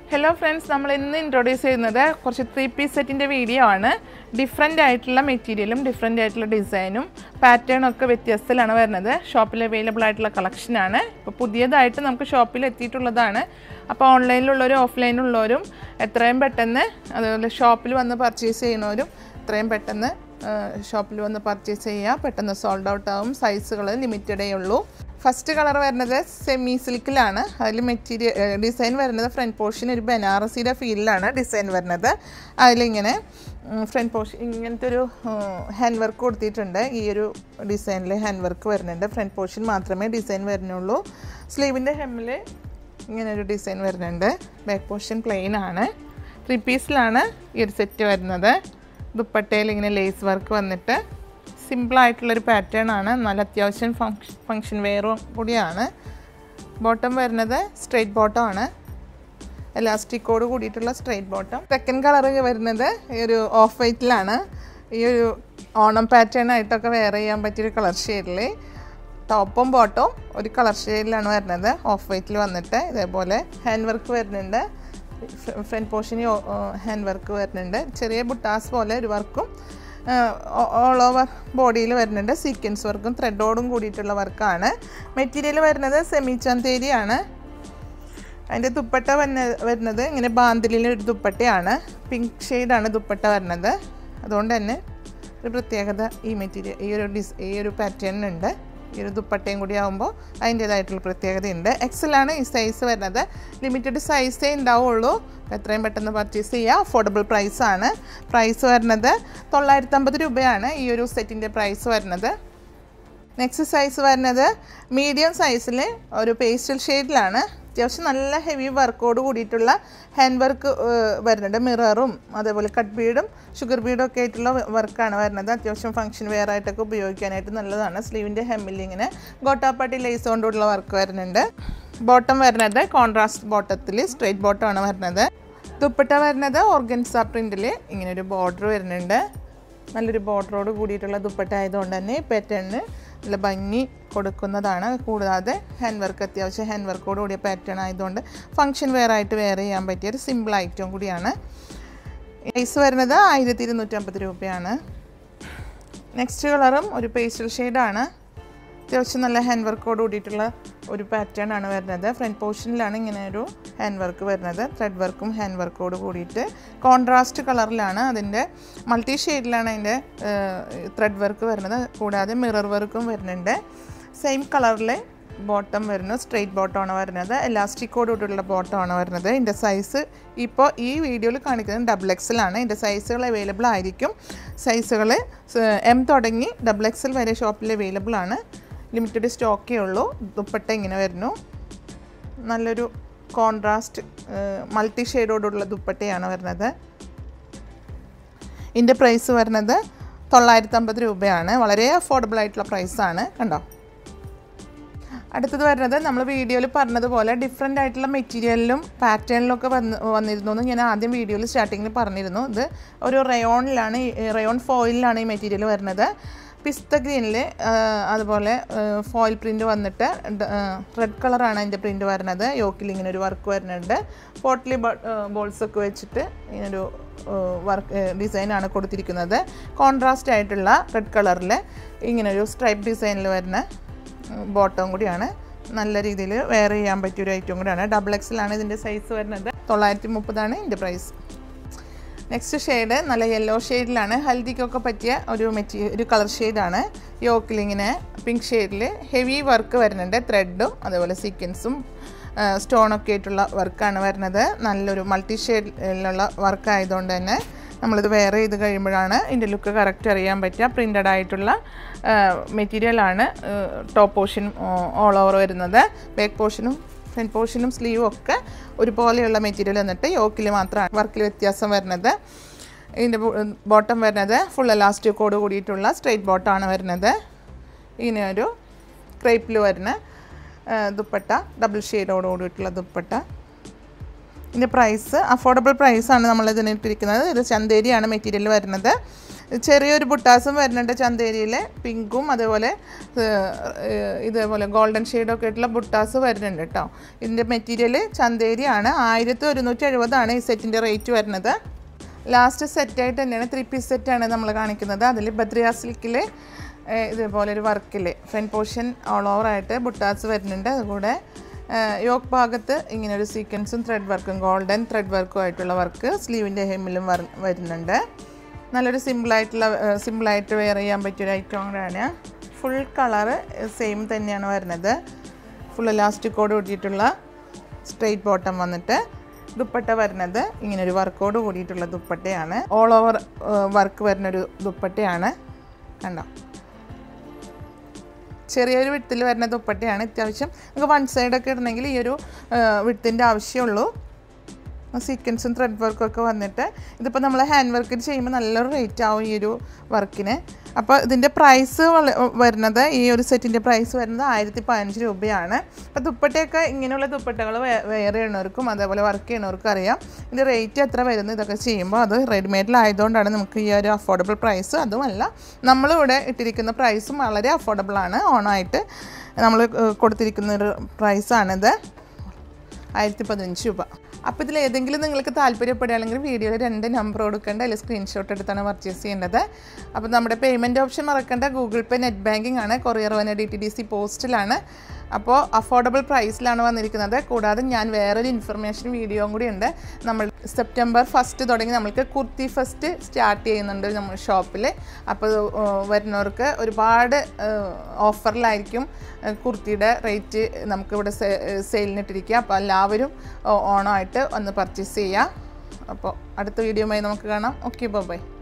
hello friends നമ്മൾ ഇന്ന് introduce ചെയ്യുന്നത് കുറച്ച് ത്രീ പീസ് സെറ്റിൻ്റെ വീഡിയോ ആണ് ഡിഫറെൻ്റ് ആയിട്ടുള്ള മെറ്റീരിയലും ഡിഫറെൻ്റ് ആയിട്ടുള്ള ഡിസൈനും പാറ്റേണും ഒക്കെ വ്യത്യസ്തത്തിലാണ് വരുന്നത് ഷോപ്പിൽ അവൈലബിൾ ആയിട്ടുള്ള കളക്ഷനാണ് ഇപ്പോൾ പുതിയതായിട്ട് നമുക്ക് ഷോപ്പിൽ എത്തിയിട്ടുള്ളതാണ് അപ്പോൾ ഓൺലൈനിലുള്ളവരും ഓഫ്ലൈനിലുള്ളവരും എത്രയും പെട്ടെന്ന് അതുപോലെ ഷോപ്പിൽ വന്ന് പർച്ചേസ് ചെയ്യുന്നവരും എത്രയും പെട്ടെന്ന് ഷോപ്പിൽ വന്ന് പർച്ചേസ് ചെയ്യുക പെട്ടെന്ന് സോൾഡ് ഔട്ട് ആവും സൈസുകൾ ലിമിറ്റഡേ ഉള്ളൂ ഫസ്റ്റ് കളർ വരുന്നത് സെമി സിൽക്കിലാണ് അതിൽ മെറ്റീരിയൽ ഡിസൈൻ വരുന്നത് ഫ്രണ്ട് പോർഷൻ ഒരു ബനാറസിയുടെ ഫീലിലാണ് ഡിസൈൻ വരുന്നത് അതിലിങ്ങനെ ഫ്രണ്ട് പോർഷൻ ഇങ്ങനത്തെ ഒരു ഹാൻഡ് വർക്ക് കൊടുത്തിട്ടുണ്ട് ഈ ഒരു ഡിസൈനിൽ ഹാൻഡ് വർക്ക് വരുന്നുണ്ട് ഫ്രണ്ട് പോർഷൻ മാത്രമേ ഡിസൈൻ വരുന്നുള്ളൂ സ്ലീവിൻ്റെ ഹെമ്മിൽ ഇങ്ങനെ ഒരു ഡിസൈൻ വരുന്നുണ്ട് ബാക്ക് പോർഷൻ പ്ലെയിൻ ആണ് ത്രീ പീസിലാണ് ഈ ഒരു സെറ്റ് വരുന്നത് ദുപ്പട്ടയിൽ ഇങ്ങനെ ലേസ് വർക്ക് വന്നിട്ട് സിമ്പിളായിട്ടുള്ളൊരു പാറ്റേൺ ആണ് നല്ല അത്യാവശ്യം ഫങ്ഷൻ ഫങ്ഷൻ വെയറും കൂടിയാണ് ബോട്ടം വരുന്നത് സ്ട്രെയിറ്റ് ബോട്ടം ആണ് എലാസ്റ്റിക്കോട് കൂടിയിട്ടുള്ള സ്ട്രെയിറ്റ് ബോട്ടം സെക്കൻഡ് കളർ വരുന്നത് ഈ ഒരു ഓഫ് വൈറ്റിലാണ് ഈ ഒരു ഓണം പാറ്റേൺ ആയിട്ടൊക്കെ വെയർ ചെയ്യാൻ പറ്റിയൊരു കളർ ഷെയ്ഡിൽ ടോപ്പും ബോട്ടവും ഒരു കളർ ഷെയ്ഡിലാണ് വരുന്നത് ഓഫ് വൈറ്റിൽ വന്നിട്ട് ഇതേപോലെ ഹാൻഡ് വർക്ക് വരുന്നുണ്ട് ഫ്രണ്ട് പോർഷന് ഹാൻഡ് വർക്ക് വരുന്നുണ്ട് ചെറിയ ബുട്ടാസ് പോലെ ഒരു വർക്കും ഓൾ ഓവർ ബോഡിയിൽ വരുന്നുണ്ട് സീക്വൻസ് വർക്കും ത്രെഡോടും കൂടിയിട്ടുള്ള വർക്കാണ് മെറ്റീരിയൽ വരുന്നത് സെമി ചന്തേരിയാണ് അതിൻ്റെ ദുപ്പട്ട വരുന്ന വരുന്നത് ഇങ്ങനെ ബാന്തിലിൻ്റെ ഒരു ദുപ്പട്ടയാണ് പിങ്ക് ഷെയ്ഡാണ് ദുപ്പട്ട വരുന്നത് അതുകൊണ്ട് തന്നെ ഒരു പ്രത്യേകത ഈ മെറ്റീരിയൽ ഈ ഒരു ഡിസ് ഈ ഒരു പാറ്റേണിനുണ്ട് ഈ ഒരു ദുപ്പട്ടയും കൂടി ആകുമ്പോൾ അതിൻ്റേതായിട്ടുള്ള പ്രത്യേകതയുണ്ട് എക്സലാണ് ഈ സൈസ് വരുന്നത് ലിമിറ്റഡ് സൈസേ ഉണ്ടാവുള്ളൂ എത്രയും പെട്ടെന്ന് പർച്ചേസ് ചെയ്യുക അഫോർഡബിൾ പ്രൈസാണ് പ്രൈസ് വരുന്നത് തൊള്ളായിരത്തമ്പത് രൂപയാണ് ഈ ഒരു സെറ്റിൻ്റെ പ്രൈസ് വരുന്നത് നെക്സ്റ്റ് സൈസ് വരുന്നത് മീഡിയം സൈസിൽ ഒരു പേസ്റ്റൽ ഷെയ്ഡിലാണ് അത്യാവശ്യം നല്ല ഹെവി വർക്കോട് കൂടിയിട്ടുള്ള ഹാൻഡ് വർക്ക് വരുന്നുണ്ട് മിററും അതേപോലെ കട്ട് ബീഡും ഷുഗർ ബീഡും ഒക്കെ ആയിട്ടുള്ള വർക്കാണ് വരുന്നത് അത്യാവശ്യം ഫംഗ്ഷൻ വെയർ ആയിട്ടൊക്കെ ഉപയോഗിക്കാനായിട്ട് നല്ലതാണ് സ്ലീവിൻ്റെ ഹെമ്മിൽ ഇങ്ങനെ ഗോട്ടാപ്പാട്ടി ലേസ് കൊണ്ടുള്ള വർക്ക് വരുന്നുണ്ട് ബോട്ടം വരുന്നത് കോൺട്രാസ്റ്റ് ബോട്ടത്തിൽ സ്ട്രെയിറ്റ് ബോട്ടമാണ് വരുന്നത് ദുപ്പട്ട വരുന്നത് ഓർഗൻസ പ്രിൻറ്റിൽ ഇങ്ങനെ ഒരു ബോർഡർ വരുന്നുണ്ട് നല്ലൊരു ബോർഡറോട് കൂടിയിട്ടുള്ള ദുപ്പട്ട ആയതുകൊണ്ട് തന്നെ പാറ്റേണിന് നല്ല ഭംഗി കൊടുക്കുന്നതാണ് കൂടാതെ ഹാൻഡ് വർക്ക് അത്യാവശ്യം ഹാൻഡ് വർക്കോട് കൂടിയ പാറ്റേൺ ആയതുകൊണ്ട് ഫങ്ഷൻ വെയർ ആയിട്ട് വെയർ ചെയ്യാൻ പറ്റിയ ഒരു സിമ്പിൾ ഐറ്റം കൂടിയാണ് പ്രൈസ് വരുന്നത് ആയിരത്തി ഇരുന്നൂറ്റമ്പത് രൂപയാണ് നെക്സ്റ്റ് കളറും ഒരു പേസ്റ്റൽ ഷെയ്ഡാണ് അത്യാവശ്യം നല്ല ഹാൻഡ് വർക്കോട് കൂടിയിട്ടുള്ള ഒരു പാറ്റേൺ ആണ് വരുന്നത് ഫ്രണ്ട് പോർഷനിലാണ് ഇങ്ങനെ ഒരു ഹാൻഡ് വർക്ക് വരുന്നത് ത്രെഡ് വർക്കും ഹാൻഡ് വർക്കോട് കൂടിയിട്ട് കോൺട്രാസ്റ്റ് കളറിലാണ് അതിൻ്റെ മൾട്ടി ഷെയ്ഡിലാണ് അതിൻ്റെ ത്രെഡ് വർക്ക് വരുന്നത് കൂടാതെ മിറർ വർക്കും വരുന്നുണ്ട് സെയിം കളറിൽ ബോട്ടം വരുന്നു സ്ട്രെയിറ്റ് ബോട്ടമാണ് വരുന്നത് എലാസ്റ്റിക്കോട് കൂടിയുള്ള ബോട്ടമാണ് വരുന്നത് ഇതിൻ്റെ സൈസ് ഇപ്പോൾ ഈ വീഡിയോയിൽ കാണിക്കുന്നത് ഡബിൾ എക്സൽ ആണ് ഇതിൻ്റെ സൈസുകൾ അവൈലബിൾ ആയിരിക്കും സൈസുകൾ എം തുടങ്ങി ഡബിൾ എക്സൽ വരെ ഷോപ്പിൽ അവൈലബിൾ ആണ് ലിമിറ്റഡ് സ്റ്റോക്കേ ഉള്ളൂ ദുപ്പട്ട ഇങ്ങനെ വരുന്നു നല്ലൊരു കോൺട്രാസ്റ്റ് മൾട്ടി ഷെയ്ഡോടുള്ള ദുപ്പട്ടയാണ് വരുന്നത് ഇതിൻ്റെ പ്രൈസ് വരുന്നത് തൊള്ളായിരത്തമ്പത് രൂപയാണ് വളരെ അഫോർഡബിൾ ആയിട്ടുള്ള പ്രൈസാണ് കണ്ടോ അടുത്തത് വരുന്നത് നമ്മൾ വീഡിയോയിൽ പറഞ്ഞതുപോലെ ഡിഫറെൻ്റ് ആയിട്ടുള്ള മെറ്റീരിയലിലും പാറ്റേണിലും ഒക്കെ വന്ന് വന്നിരുന്നു എന്ന് ഞാൻ ആദ്യം വീഡിയോയിൽ സ്റ്റാർട്ടിങ്ങിൽ പറഞ്ഞിരുന്നു ഇത് ഒരു റയോണിലാണ് റയോൺ ഫോയിലാണ് ഈ മെറ്റീരിയൽ വരുന്നത് പിസ്ത ഗ്രീനിൽ അതുപോലെ ഫോയിൽ പ്രിൻ്റ് വന്നിട്ട് റെഡ് കളറാണ് അതിൻ്റെ പ്രിൻ്റ് വരുന്നത് യോക്കിൽ ഇങ്ങനെ ഒരു വർക്ക് വരുന്നുണ്ട് പോട്ട്ലി ബോൾസ് ഒക്കെ വെച്ചിട്ട് ഇങ്ങനൊരു വർക്ക് ഡിസൈനാണ് കൊടുത്തിരിക്കുന്നത് കോൺട്രാസ്റ്റ് ആയിട്ടുള്ള റെഡ് കളറിൽ ഇങ്ങനൊരു സ്ട്രൈപ്പ് ഡിസൈനിൽ വരുന്ന ബോട്ടം കൂടിയാണ് നല്ല രീതിയിൽ വെയർ ചെയ്യാൻ പറ്റിയ ഒരു ഐറ്റം കൂടിയാണ് ഡബിൾ എക്സിലാണ് ഇതിൻ്റെ സൈസ് വരുന്നത് തൊള്ളായിരത്തി മുപ്പതാണ് ഇതിൻ്റെ പ്രൈസ് നെക്സ്റ്റ് ഷെയ്ഡ് നല്ല യെല്ലോ ഷെയ്ഡിലാണ് ഹൽദിക്കൊക്കെ പറ്റിയ ഒരു മെറ്റീ ഒരു കളർ ഷെയ്ഡാണ് യോക്കിലിങ്ങനെ പിങ്ക് ഷെയ്ഡിൽ ഹെവി വർക്ക് വരുന്നുണ്ട് ത്രെഡും അതേപോലെ സീക്വൻസും സ്റ്റോണൊക്കെ ആയിട്ടുള്ള വർക്കാണ് വരുന്നത് നല്ലൊരു മൾട്ടി ഷെയ്ഡിലുള്ള വർക്ക് ആയതുകൊണ്ട് തന്നെ നമ്മളിത് വെയർ ചെയ്ത് കഴിയുമ്പോഴാണ് ഇതിൻ്റെ ലുക്ക് കറക്റ്റ് അറിയാൻ പറ്റുക പ്രിൻ്റഡ് ആയിട്ടുള്ള മെറ്റീരിയലാണ് ടോപ്പ് പോർഷൻ ഓൾ ഓവർ വരുന്നത് ബാക്ക് പോർഷനും ഫ്രണ്ട് പോർഷനും സ്ലീവും ഒക്കെ ഒരുപോലെയുള്ള മെറ്റീരിയൽ വന്നിട്ട് യോക്കിൽ മാത്രമാണ് വർക്കിൽ വ്യത്യാസം വരുന്നത് ഇതിൻ്റെ ബോട്ടം വരുന്നത് ഫുൾ എലാസ്റ്റിക്കോട് കൂടിയിട്ടുള്ള സ്ട്രെയിറ്റ് ബോട്ടമാണ് വരുന്നത് ഇങ്ങനെ ഒരു ക്രേപ്പിൽ വരുന്ന ദുപ്പട്ട ഡബിൾ ഷെയ്ഡോട് കൂടിയിട്ടുള്ള ദുപ്പട്ട ഇതിൻ്റെ പ്രൈസ് അഫോർഡബിൾ പ്രൈസാണ് നമ്മൾ ഇതിന് ഇട്ടിരിക്കുന്നത് ഇത് ചന്തേരിയാണ് മെറ്റീരിയൽ വരുന്നത് ചെറിയൊരു ബുട്ടാസും വരുന്നുണ്ട് ചന്തേരിയിൽ പിങ്കും അതേപോലെ ഏഹ്, ഏഹ്, ഇതേപോലെ ഗോൾഡൻ ഷെയ്ഡൊക്കെ ആയിട്ടുള്ള ബുട്ടാസ് വരുന്നുണ്ട് കേട്ടോ ഇതിൻ്റെ മെറ്റീരിയൽ ചന്തേരിയാണ് ആയിരത്തി ഒരുന്നൂറ്റി എഴുപതാണ് ഈ സെറ്റിൻ്റെ റേറ്റ് വരുന്നത് ലാസ്റ്റ് സെറ്റായിട്ട് തന്നെയാണ് ത്രീ പീസ് സെറ്റാണ് നമ്മൾ കാണിക്കുന്നത് അതിൽ ബദ്രിയ സിൽക്കിൽ ഇതേപോലെ ഒരു വർക്കിൽ ഫ്രണ്ട് പോർഷൻ ഓൾ ഓവർ ആയിട്ട് ബുട്ടാസ് വരുന്നുണ്ട് അതുകൂടെ യോക്ക് ഭാഗത്ത് ഇങ്ങനെ ഒരു സീക്വൻസും ത്രെഡ് വർക്കും ഗോൾഡൻ ത്രെഡ് വർക്കും ആയിട്ടുള്ള വർക്ക് സ്ലീവിൻ്റെ ഹെമ്മിലും വർ- വരുന്നുണ്ട് നല്ലൊരു സിമ്പിളായിട്ടുള്ള സിമ്പിളായിട്ട് വെയർ ചെയ്യാൻ പറ്റിയൊരു ഐറ്റം കൂടെയാണ് ഫുൾ കളറ് സെയിം തന്നെയാണ് വരുന്നത് ഫുൾ ഇലാസ്റ്റിക്കോട് കൂടിയിട്ടുള്ള സ്ട്രെയിറ്റ് ബോട്ടം വന്നിട്ട് ദുപ്പട്ട വരുന്നത് ഇങ്ങനെ ഒരു വർക്കോട് കൂടിയിട്ടുള്ള ദുപ്പട്ടയാണ് ഓൾ ഓവർ വർക്ക് വരുന്നൊരു ദുപ്പട്ടയാണ് കണ്ടോ ചെറിയൊരു വിട്ടിൽ വരുന്ന ദുപ്പട്ടയാണ് അത്യാവശ്യം നമുക്ക് വൺ സൈഡൊക്കെ ഇടണമെങ്കിൽ ഈ ഒരു വിട്ടിൻ്റെ ആവശ്യമുള്ളൂ സീക്വൻസും ത്രെഡ് വർക്കും ഒക്കെ വന്നിട്ട് ഇതിപ്പോൾ നമ്മൾ ഹാൻഡ് വർക്കിൽ ചെയ്യുമ്പോൾ നല്ലൊരു റേറ്റ് ആവും ഈ ഒരു വർക്കിന് അപ്പോൾ ഇതിൻ്റെ പ്രൈസ് വരുന്നത് ഈ ഒരു സെറ്റിൻ്റെ പ്രൈസ് വരുന്നത് ആയിരത്തി പതിനഞ്ച് രൂപയാണ് അപ്പോൾ ദുപ്പട്ടയൊക്കെ ഇങ്ങനെയുള്ള ദുപ്പട്ടകൾ വെയർ ചെയ്യണവർക്കും അതേപോലെ വർക്ക് ചെയ്യണവർക്കും അറിയാം ഇതിൻ്റെ റേറ്റ് എത്ര വരുന്നു ഇതൊക്കെ ചെയ്യുമ്പോൾ അത് റെഡിമെയ്ഡിലായതുകൊണ്ടാണ് നമുക്ക് ഈ ഒരു അഫോർഡബിൾ പ്രൈസ് അതുമല്ല നമ്മളിവിടെ ഇട്ടിരിക്കുന്ന പ്രൈസും വളരെ അഫോർഡബിൾ ആണ് ഓണായിട്ട് നമ്മൾ ഏഹ്, കൊടുത്തിരിക്കുന്ന ഒരു പ്രൈസാണിത് ആയിരത്തി പതിനഞ്ച് രൂപ അപ്പോൾ ഇതിൽ ഏതെങ്കിലും നിങ്ങൾക്ക് താല്പര്യപ്പെടുകയാണെങ്കിൽ വീഡിയോയിൽ രണ്ട് നമ്പർ കൊടുക്കേണ്ട അല്ലെങ്കിൽ സ്ക്രീൻഷോട്ട് എടുത്താണ് പർച്ചേസ് ചെയ്യേണ്ടത് അപ്പോൾ നമ്മുടെ പേയ്മെൻറ്റ് ഓപ്ഷൻ മറക്കേണ്ട ഗൂഗിൾ പേ നെറ്റ് ബാങ്കിങ് ആണ് കൊറിയർ വന ഡി ടി ഡി സി പോസ്റ്റിലാണ് അപ്പോൾ അഫോർഡബിൾ പ്രൈസിലാണ് വന്നിരിക്കുന്നത് കൂടാതെ ഞാൻ വേറൊരു ഇൻഫർമേഷൻ വീഡിയോയും കൂടി ഉണ്ട് നമ്മൾ സെപ്റ്റംബർ ഫസ്റ്റ് തുടങ്ങി നമ്മൾക്ക് കുർത്തി ഫസ്റ്റ് സ്റ്റാർട്ട് ചെയ്യുന്നുണ്ട് നമ്മൾ ഷോപ്പിൽ അപ്പോൾ ഏഹ്, വരുന്നവർക്ക് ഒരുപാട് ഓഫറിലായിരിക്കും കുർത്തിയുടെ റേറ്റ് നമുക്കിവിടെ സെയിലിനിട്ടിരിക്കുക അപ്പോൾ എല്ലാവരും ഓ- ഓണമായിട്ട് വന്ന് പർച്ചേസ് ചെയ്യാം അപ്പോൾ അടുത്ത വീഡിയോയുമായി നമുക്ക് കാണാം ഓക്കെ ബൈ